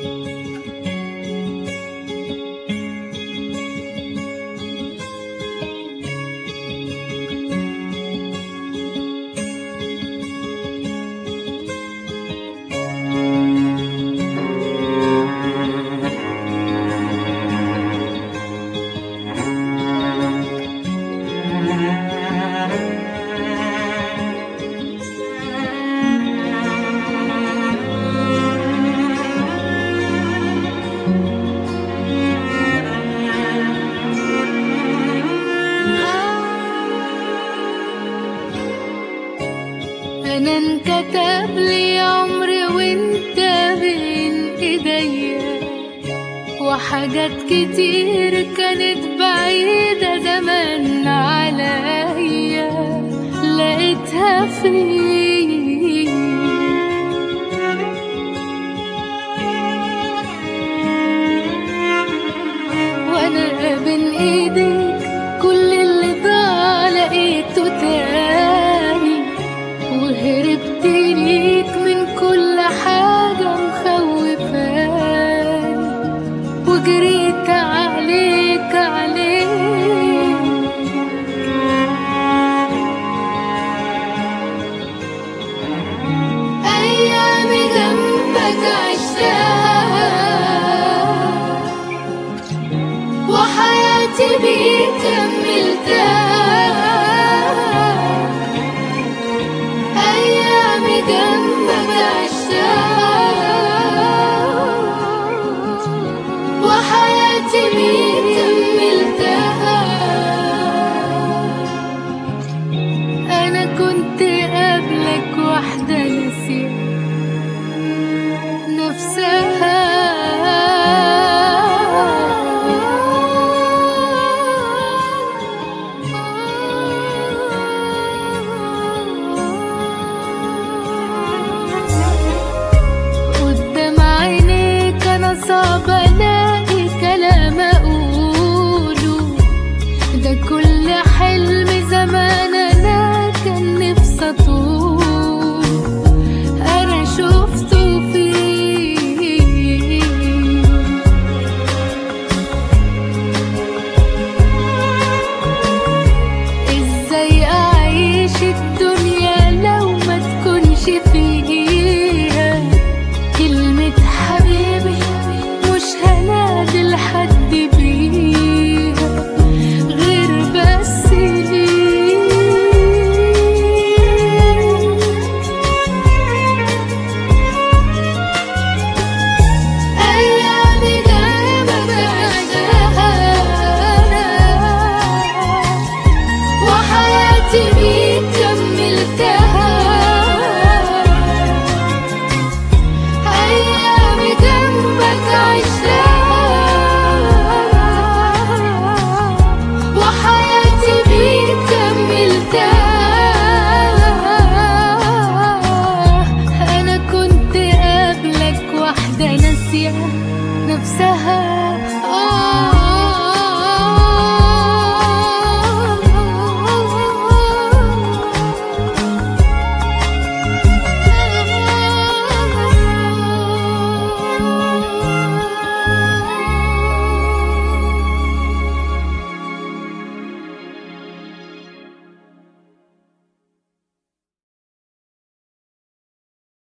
انا انكتب لي عمري وانت بين ايديا وحاجات كتير كانت بعيدة زمان عليا لقيتها فيك وانا بين ايديك كل اللي ضاع لقيته تاني وهربت ليك من كل حاجة مخوفاني وجريت عليك عليك أيامي جنبك عشتها وحياتي بيك كملتها أيامي جنبك عشتها وحياتي بيك كملتها أنا كنت قبلك واحدة ناسية نفسها قدام عينيك أنا صعب ألاقي كلام أقوله ده كل حلم زمان أنا كان نفسي أطول أنا شفته فيك ازاي اعيش الدنيا لو ما تكونش فيها كلمة حبيبي مش هنادي لحد بيها غير بس ليك أيامي جنبك عشتها وحياتي بيك كملتها أيامي جنبك عشتها وحياتي بيك كملتها أنا كنت قبلك واحدة ناسية نفسها